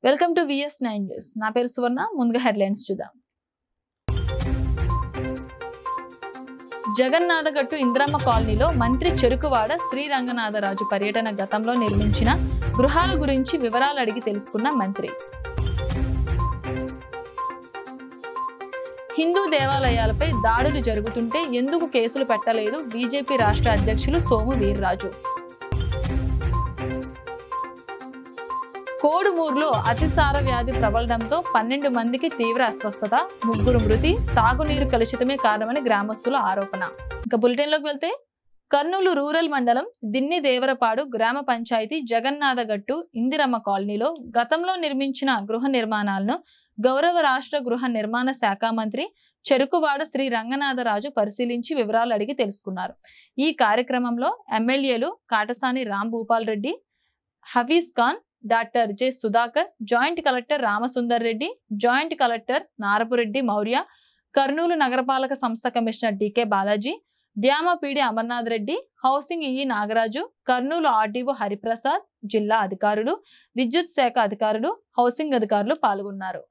welcome to VS nine news నా పేరు సువర్ణ ముందుగా హెడ్లైన్స్ చూద్దాం జగన్నాథగట్టు ఇంద్రమ్మ కాలనీలో మంత్రి చెరుకువాడ శ్రీరంగనాథరాజు పర్యటన గతంలో నిర్మించిన గృహాల గురించి వివరాలు అడిగి తెలుసుకున్న మంత్రి హిందూ దేవాలయాలపై దాడులు జరుగుతుంటే ఎందుకు కేసులు పెట్టలేదు బీజేపీ రాష్ట్ర అధ్యక్షులు సోము వీర్రాజు కోడుమూరులో అతిసార వ్యాధి ప్రబలడంతో పన్నెండు మందికి తీవ్ర అస్వస్థత ముగ్గురు మృతి తాగునీరు కలుషితమే కారణమని గ్రామస్తుల ఆరోపణ ఇక బులెటిన్లోకి వెళ్తే కర్నూలు రూరల్ మండలం దిన్ని దేవరపాడు గ్రామ పంచాయతీ జగన్నాథగట్టు ఇందిరమ్మ కాలనీలో గతంలో నిర్మించిన గృహ నిర్మాణాలను గౌరవ రాష్ట్ర గృహ నిర్మాణ శాఖ మంత్రి చెరుకువాడ శ్రీ రంగనాథరాజు పరిశీలించి వివరాలు అడిగి తెలుసుకున్నారు ఈ కార్యక్రమంలో ఎమ్మెల్యేలు Katasani Ram Bhupal Reddy Hafeez Khan doctor J Sudhakar joint collector Ramasundar Reddy joint collector Narapureddy Maurya Kurnool నగరపాలక సంస్థ కమిషనర్ డికే బాలాజీ డ్యామ PD Amarnath Reddy housing E Nagaraju Kurnool RDO Hariprasad జిల్లా అధికారులు విద్యుత్ శాఖ అధికారులు హౌసింగ్ అధికారులు పాల్గొన్నారు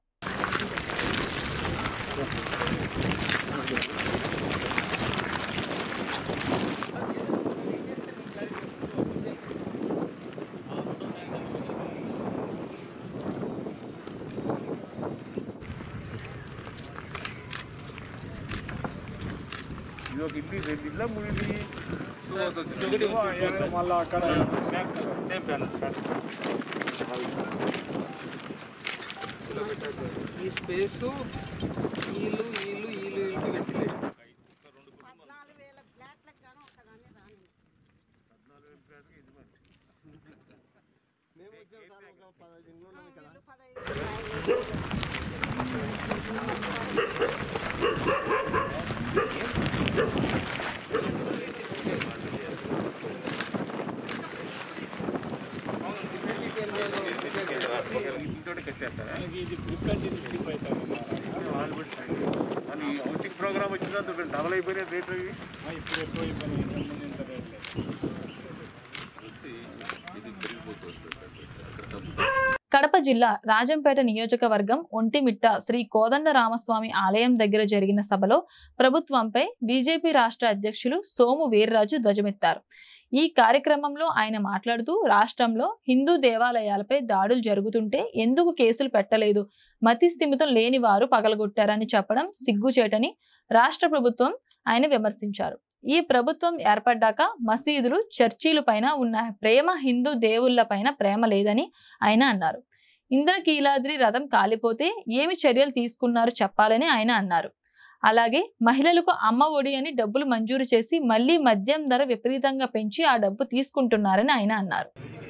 ఇది ఒక ఇల్లు రెండు ఇళ్ళ మూడు ఇల్లు మళ్ళా అక్కడ సేమ్ ప్లాన్ ఈ స్పేసు వీళ్ళు వీళ్ళు వీళ్ళు వీళ్ళకి పెట్టలేదు ఇంట్లో కట్టేస్తారా ఇది బుక్ అంటే ఇది చీప్ అవుతుంది వాళ్ళు పెట్టి వాళ్ళు ఈ హౌసింగ్ ప్రోగ్రామ్ వచ్చిన డబల్ అయిపోయినాయి రేట్లు ఇవి ఇప్పుడు ఎక్కువ అయిపోయినాయి ఇంతకుముందు ఇంత రేట్ లేదు కడప జిల్లా రాజంపేట నియోజకవర్గం ఒంటిమిట్ట శ్రీ కోదండ రామస్వామి ఆలయం దగ్గర జరిగిన సభలో ప్రభుత్వంపై బీజేపీ రాష్ట్ర అధ్యక్షులు సోము వీర్రాజు ధ్వజమెత్తారు ఈ కార్యక్రమంలో ఆయన మాట్లాడుతూ రాష్ట్రంలో హిందూ దేవాలయాలపై దాడులు జరుగుతుంటే ఎందుకు కేసులు పెట్టలేదు మతి స్థిమితం లేని వారు పగలగొట్టారని చెప్పడం సిగ్గుచేటని రాష్ట్ర ప్రభుత్వం ఆయన విమర్శించారు ఈ ప్రభుత్వం ఏర్పడ్డాక మసీదులు చర్చీల పైన ఉన్న ప్రేమ హిందూ దేవుళ్ళ పైన ప్రేమ లేదని ఆయన అన్నారు ఇంద్రకీలాద్రి రథం కాలిపోతే ఏమి చర్యలు తీసుకున్నారు చెప్పాలని ఆయన అన్నారు అలాగే మహిళలకు అమ్మ ఒడి అని డబ్బులు మంజూరు చేసి మళ్లీ మద్యం ధర విపరీతంగా పెంచి ఆ డబ్బు తీసుకుంటున్నారని ఆయన అన్నారు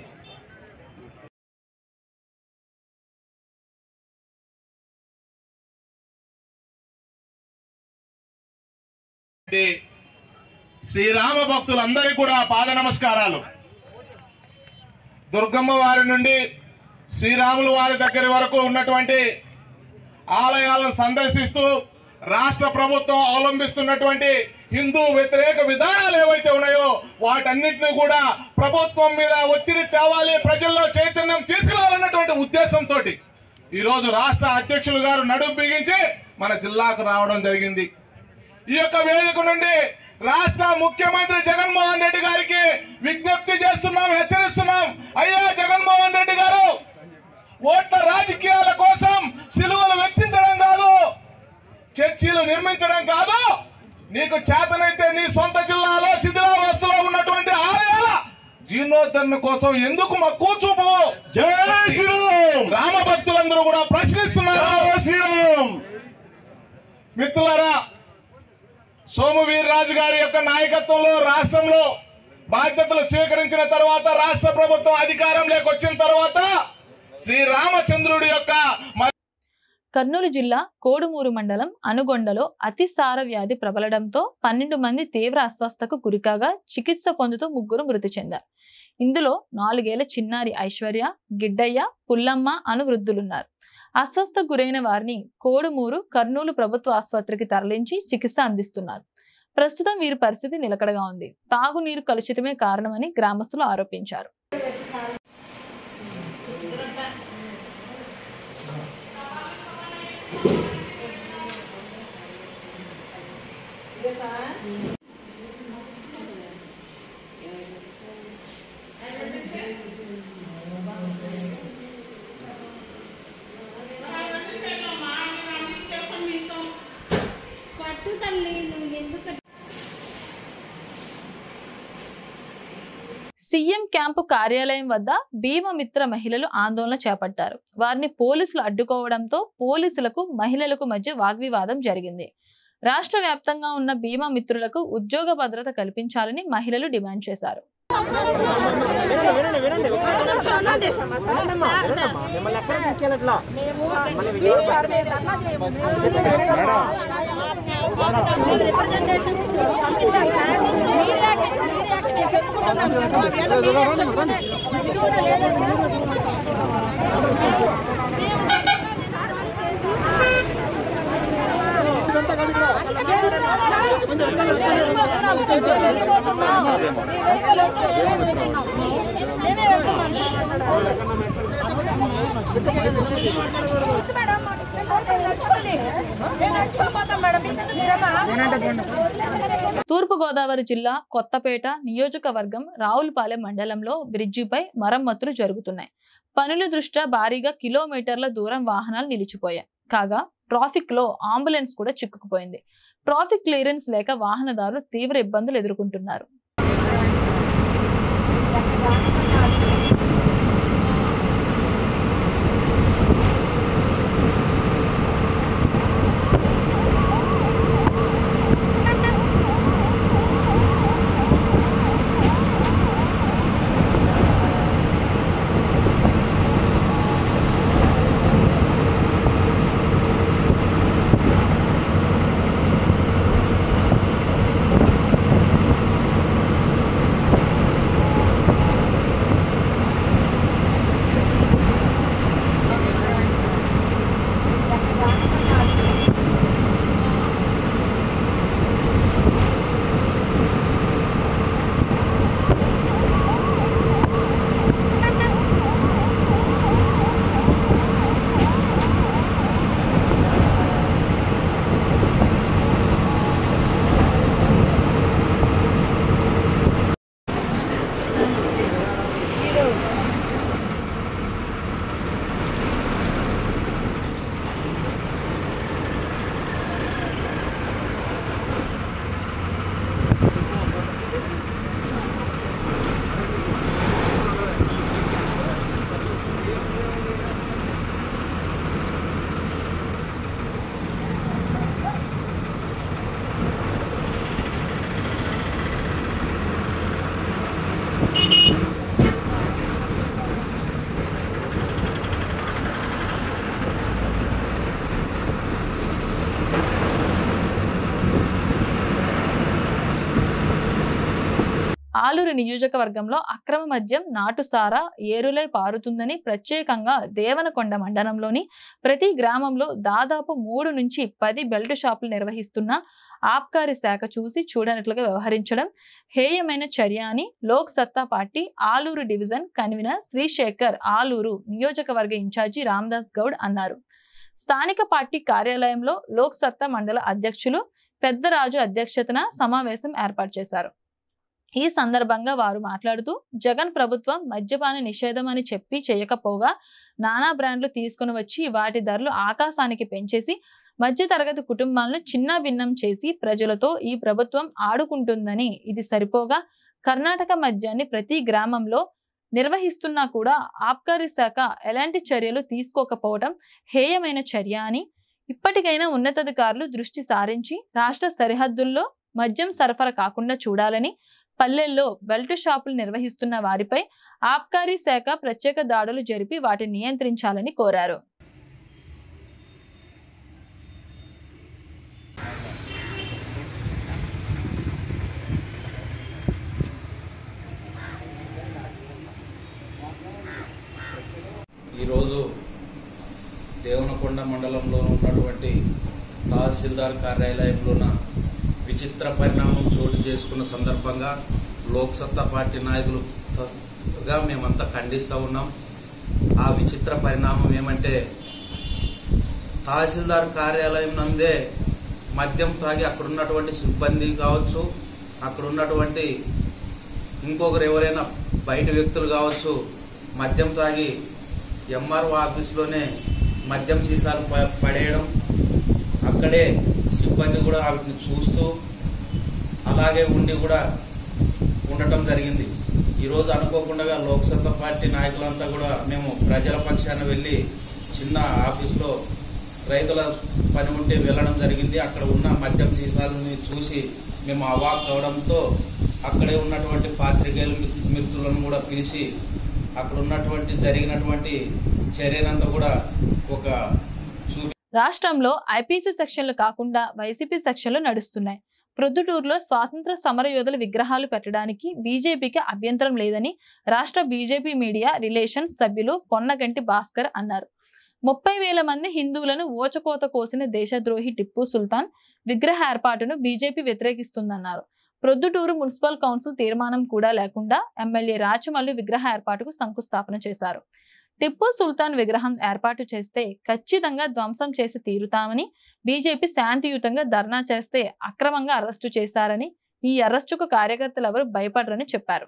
ఈ శ్రీరామ భక్తులందరికీ కూడా పాద నమస్కారాలు దుర్గమ్మ వారి నుండి శ్రీరాముల వారి దగ్గర వరకు ఉన్నటువంటి ఆలయాలను సందర్శిస్తూ రాష్ట్ర ప్రభుత్వం అవలంబిస్తున్నటువంటి హిందూ వ్యతిరేక విధానాలు ఏవైతే ఉన్నాయో వాటన్నిటిని కూడా ప్రభుత్వం మీద ఒత్తిడి తేవాలి ప్రజల్లో చైతన్యం తీసుకురావాలన్నటువంటి ఉద్దేశంతో ఈరోజు రాష్ట్ర అధ్యక్షులు గారు నడుం బిగించి మన జిల్లాకు రావడం జరిగింది ఈ యొక్క వేదిక నుండి రాష్ట్ర ముఖ్యమంత్రి జగన్మోహన్ రెడ్డి గారికి విజ్ఞప్తి చేస్తున్నాం హెచ్చరిస్తున్నాం అయ్యా జగన్మోహన్ రెడ్డి గారు ఓట్ల రాజకీయాల కోసం సిలువలు వెచ్చించడం కాదు చర్చీలు నిర్మించడం కాదు నీకు చేతనైతే నీ సొంత జిల్లాలో శిథిలావస్థలో ఉన్నటువంటి ఆలయాల జీర్ణోద్ధరణ కోసం ఎందుకు మా కూర్చోపు జై శ్రీరామ్ రామ భక్తులందరూ కూడా ప్రశ్నిస్తున్నారు శ్రీరామ్ మిత్రులారా సోము వీర్రాజు గారి యొక్క నాయకత్వంలో రాష్ట్రంలో బాధ్యతలు స్వీకరించిన తర్వాత రాష్ట్ర ప్రభుత్వం అధికారంలోకి వచ్చిన తర్వాత శ్రీరామచంద్రుడి యొక్క మ- కర్నూలు జిల్లా కోడుమూరు మండలం అనుగొండలో అతిసార వ్యాధి ప్రబలడంతో పన్నెండు మంది తీవ్ర అస్వస్థకు గురికాగా చికిత్స పొందుతూ ముగ్గురు మృతి చెందారు ఇందులో నాలుగేళ్ల చిన్నారి ఐశ్వర్య గిడ్డయ్య పుల్లమ్మ అను వృద్ధులున్నారు అస్వస్థకు గురైన వారిని కోడుమూరు కర్నూలు ప్రభుత్వ ఆసుపత్రికి తరలించి చికిత్స అందిస్తున్నారు ప్రస్తుతం వీరి పరిస్థితి నిలకడగా ఉంది తాగునీరు కలుషితమే కారణమని గ్రామస్తులు ఆరోపించారు సీఎం క్యాంపు కార్యాలయం వద్ద భీమమిత్ర మహిళలు ఆందోళన చేపట్టారు వారిని పోలీసులు అడ్డుకోవడంతో పోలీసులకు మహిళలకు మధ్య వాగ్వివాదం జరిగింది రాష్ట్ర వ్యాప్తంగా ఉన్న బీమా మిత్రులకు ఉద్యోగ భద్రత కల్పించాలని మహిళలు డిమాండ్ చేశారు రిప్రజెంటేషన్స్ పంపించాలి సార్ మీడియాకి మీడియాకి మేము చెప్పుకుంటున్నాం సార్ మా మీద మీడియా చెప్పుకునే ఇది కూడా లేదా సార్ మేము నినాదాలు చేసి వెళ్ళిపోతున్నాం మేమే వెళ్తున్నాం మేడం నడుచుకోండి మేము నడుచుకోపోతాం మేడం ఇంత శ్రమ తూర్పు గోదావరి జిల్లా కొత్తపేట నియోజకవర్గం రావులపాలెం మండలంలో బ్రిడ్జిపై మరమ్మతులు జరుగుతున్నాయి పనుల దృష్ట్యా భారీగా కిలోమీటర్ల దూరం వాహనాలు నిలిచిపోయాయి కాగా ట్రాఫిక్ లో అంబులెన్స్ కూడా చిక్కుకుపోయింది ట్రాఫిక్ క్లియరెన్స్ లేక వాహనదారులు తీవ్ర ఇబ్బందులు ఎదుర్కొంటున్నారు ఆలూరు నియోజకవర్గంలో అక్రమ మద్యం నాటుసారా ఏరులై పారుతుందని ప్రత్యేకంగా దేవనకొండ మండలంలోని ప్రతి గ్రామంలో దాదాపు మూడు నుంచి పది బెల్ట్ షాపులు నిర్వహిస్తున్న ఆబ్కారీ శాఖ చూసి చూడనట్లుగా వ్యవహరించడం హేయమైన చర్య అని Lok Satta party Alur division convener Srisekhar Alur నియోజకవర్గ ఇన్ఛార్జి రామదాస్ గౌడ్ అన్నారు స్థానిక పార్టీ కార్యాలయంలో లోక్ సత్తా మండల అధ్యక్షులు పెద్దరాజు అధ్యక్షతన సమావేశం ఏర్పాటు చేశారు ఈ సందర్భంగా వారు మాట్లాడుతూ జగన్ ప్రభుత్వం మద్యపాన నిషేధం అని చెప్పి చేయకపోగా నానా బ్రాండ్లు తీసుకుని వచ్చి వాటి ధరలు ఆకాశానికి పెంచేసి మధ్య తరగతి కుటుంబాలను చిన్న భిన్నం చేసి ప్రజలతో ఈ ప్రభుత్వం ఆడుకుంటుందని ఇది సరిపోగా కర్ణాటక మద్యాన్ని ప్రతి గ్రామంలో నిర్వహిస్తున్నా కూడా ఆబ్కారీ శాఖ ఎలాంటి చర్యలు తీసుకోకపోవడం హేయమైన చర్య అని ఇప్పటికైనా ఉన్నతాధికారులు దృష్టి సారించి రాష్ట్ర సరిహద్దుల్లో మద్యం సరఫరా కాకుండా చూడాలని పల్లెల్లో బెల్ట్ షాపులు నిర్వహిస్తున్న వారిపై ఆబ్కారీ శాఖ ప్రత్యేక దాడులు జరిపి వాటిని నియంత్రించాలని కోరారు ఈరోజు దేవనకొండ మండలంలో ఉన్నటువంటి తహసీల్దార్ కార్యాలయంలోన విచిత్ర పరిణామం చోటు చేసుకున్న సందర్భంగా లోక్సత్తా పార్టీ నాయకులుగా మేమంతా ఖండిస్తూ ఉన్నాం ఆ విచిత్ర పరిణామం ఏమంటే తహసీల్దార్ కార్యాలయం నందే మద్యం తాగి అక్కడ ఉన్నటువంటి సిబ్బంది కావచ్చు అక్కడ ఉన్నటువంటి ఇంకొకరు ఎవరైనా బయట వ్యక్తులు కావచ్చు మద్యం తాగి ఎంఆర్ఓ ఆఫీస్లోనే మద్యం సీసాలు ప- పడేయడం అక్కడే సిబ్బంది కూడా వాటిని చూస్తూ అలాగే ఉండి కూడా ఉండటం జరిగింది ఈరోజు అనుకోకుండా లోక్సత్తా పార్టీ నాయకులంతా కూడా మేము ప్రజల పక్షాన వెళ్ళి చిన్న ఆఫీస్లో రైతుల పని ఉంటే వెళ్ళడం జరిగింది అక్కడ ఉన్న మద్యం సీసాలని చూసి మేము అవాక్ అవడంతో అక్కడే ఉన్నటువంటి పాత్రికేయుల మిత్రులను కూడా పిలిచి అక్కడ ఉన్నటువంటి జరిగినటువంటి చర్యనంతా కూడా ఒక చూపి రాష్ట్రంలో ఐపీసీ సెక్షన్లు కాకుండా వైసీపీ సెక్షన్లు నడుస్తున్నాయి ప్రొద్దుటూరులో స్వాతంత్ర సమరయోధుల విగ్రహాలు పెట్టడానికి బీజేపీకి అభ్యంతరం లేదని రాష్ట్ర బీజేపీ మీడియా రిలేషన్స్ సభ్యులు పొన్నగంటి భాస్కర్ అన్నారు ముప్పై వేల మంది హిందువులను ఓచకోత కోసిన దేశద్రోహి టిప్పు సుల్తాన్ విగ్రహ ఏర్పాటును బీజేపీ వ్యతిరేకిస్తుందన్నారు ప్రొద్దుటూరు మున్సిపల్ కౌన్సిల్ తీర్మానం కూడా లేకుండా ఎమ్మెల్యే రాచమల్లు విగ్రహ ఏర్పాటుకు శంకుస్థాపన చేశారు టిప్పు సుల్తాన్ విగ్రహం ఏర్పాటు చేస్తే ఖచ్చితంగా ధ్వంసం చేసి తీరుతామని బీజేపీ శాంతియుతంగా ధర్నా చేస్తే అక్రమంగా అరెస్టు చేశారని ఈ అరెస్టుకు కార్యకర్తలు ఎవరు భయపడరని చెప్పారు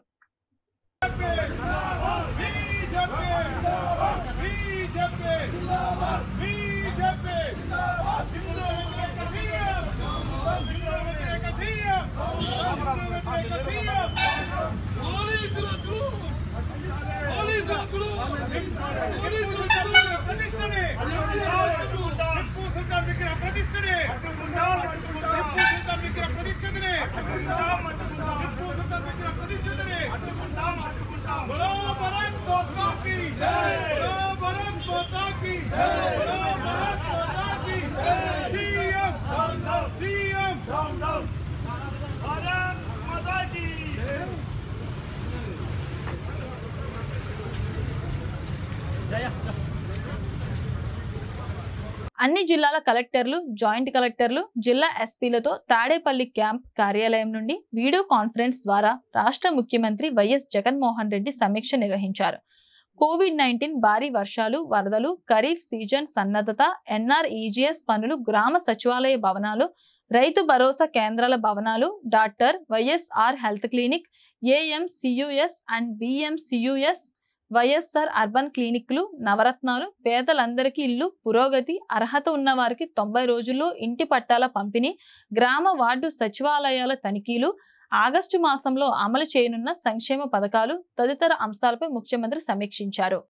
అన్ని జిల్లాల కలెక్టర్లు జాయింట్ కలెక్టర్లు జిల్లా ఎస్పీలతో తాడేపల్లి క్యాంప్ కార్యాలయం నుండి వీడియో కాన్ఫరెన్స్ ద్వారా రాష్ట్ర ముఖ్యమంత్రి వైఎస్ జగన్మోహన్ రెడ్డి సమీక్ష నిర్వహించారు కోవిడ్ నైన్టీన్ భారీ వర్షాలు వరదలు ఖరీఫ్ సీజన్ సన్నద్ధత ఎన్ఆర్ఈజీఎస్ పనులు గ్రామ సచివాలయ భవనాలు రైతు భరోసా కేంద్రాల భవనాలు doctor YSR health clinic AMCUS and BMCUS YSR urban క్లినిక్లు నవరత్నాలు పేదలందరికీ ఇల్లు పురోగతి అర్హత ఉన్న వారికి తొంభై రోజుల్లో ఇంటి పట్టాల పంపిణీ గ్రామ వార్డు సచివాలయాల తనిఖీలు ఆగస్టు మాసంలో అమలు చేయనున్న సంక్షేమ పథకాలు తదితర అంశాలపై ముఖ్యమంత్రి సమీక్షించారు